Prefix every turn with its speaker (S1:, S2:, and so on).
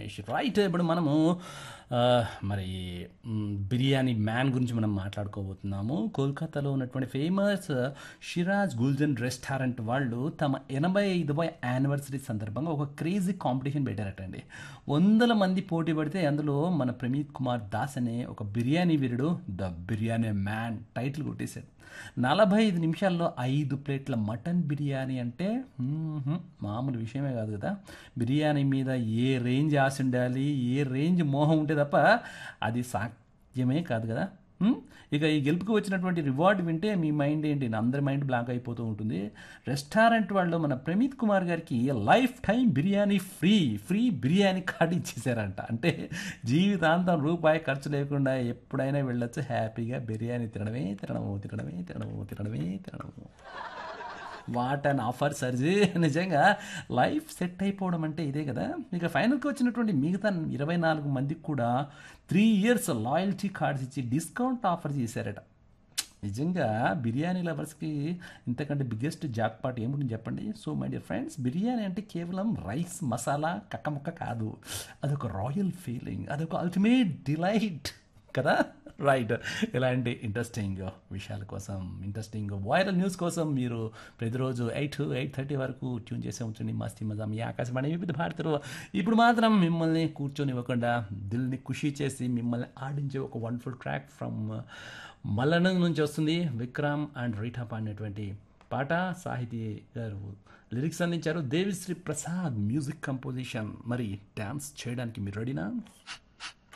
S1: Ramesh right ఇప్పుడు మనము ఆ, మరి మ్, బిర్యానీ మ్యాన్ గురించి మనం మాట్లాడుకోబోతున్నాము కోల్కతాలో ఉన్నటువంటి ఫేమస్ షిరాజ్ గుల్జన్ రెస్టారెంట్ వాళ్ళు తమ ఎనభై ఐదవ యానివర్సరీ సందర్భంగా ఒక క్రేజీ కాంపిటీషన్ పెట్టారటండి వందల మంది పోటీ పడితే అందులో మన ప్రమీత్ కుమార్ దాస్ అనే ఒక బిర్యానీ వీరుడు ద బిర్యానీ మ్యాన్ టైటిల్ కొట్టేశాడు నలభై ఐదు నిమిషాల్లో ఐదు ప్లేట్ల మటన్ బిర్యానీ అంటే మ్మ్హ్మ్, మామూలు విషయమే కాదు కదా బిర్యానీ మీద ఏ రేంజ్ ఆశ ఉండాలి ఏ రేంజ్ మోహం ఉంటే తప్ప అది సాధ్యమే కాదు కదా మ్మ్? ఇక ఈ గెలుపుకి వచ్చినటువంటి రివార్డ్ వింటే మీ మైండ్ ఏంటి అందరి మైండ్ బ్లాంక్ అయిపోతూ ఉంటుంది రెస్టారెంట్ వాళ్ళు మన ప్రమీత్ కుమార్ గారికి lifetime biryani free free biryani card ఇచ్చేసారంట అంటే జీవితాంతం రూపాయి ఖర్చు లేకుండా ఎప్పుడైనా వెళ్ళొచ్చు హ్యాపీగా బిర్యానీ తినడమే తినడము తినడమే తినడము తినడమే తినడము వాట్ అండ్ ఆఫర్ సర్జీ నిజంగా లైఫ్ సెట్ అయిపోవడం అంటే ఇదే కదా ఇక ఫైనల్కి వచ్చినటువంటి మిగతా ఇరవై నాలుగు మందికి కూడా త్రీ ఇయర్స్ లాయల్టీ కార్డ్స్ ఇచ్చి డిస్కౌంట్ ఆఫర్ చేశారట నిజంగా బిర్యానీ లవర్స్కి ఇంతకంటే బిగ్గెస్ట్ జాక్ పాట్ ఏముంటుంది చెప్పండి so my dear friends biryani అంటే కేవలం రైస్ మసాలా కక్కముక్క కాదు అదొక రాయల్ ఫీలింగ్ అదొక అల్టిమేట్ డిలైట్ కదా రైట్ ఇలాంటి ఇంట్రెస్టింగ్ విషయాల కోసం ఇంట్రెస్టింగ్ వైరల్ న్యూస్ కోసం మీరు ప్రతిరోజు ఎయిట్ ఎయిట్ థర్టీ వరకు ట్యూన్ చేసే ఉంచండి మస్తీ మజా మీ ఆకాశవాణి వివిధ భారతరు ఇప్పుడు మాత్రం మిమ్మల్ని కూర్చొని ఇవ్వకుండా దిల్ని ఖుషి చేసి మిమ్మల్ని ఆడించే ఒక వండర్ఫుల్ ట్రాక్ ఫ్రమ్ మల్లన నుంచి వస్తుంది విక్రమ్ అండ్ రీఠా పాడినటువంటి పాట సాహితీ గారు లిరిక్స్ అందించారు దేవిశ్రీ ప్రసాద్ మ్యూజిక్ కంపోజిషన్ మరి డ్యాన్స్ చేయడానికి మీరు రెడీనా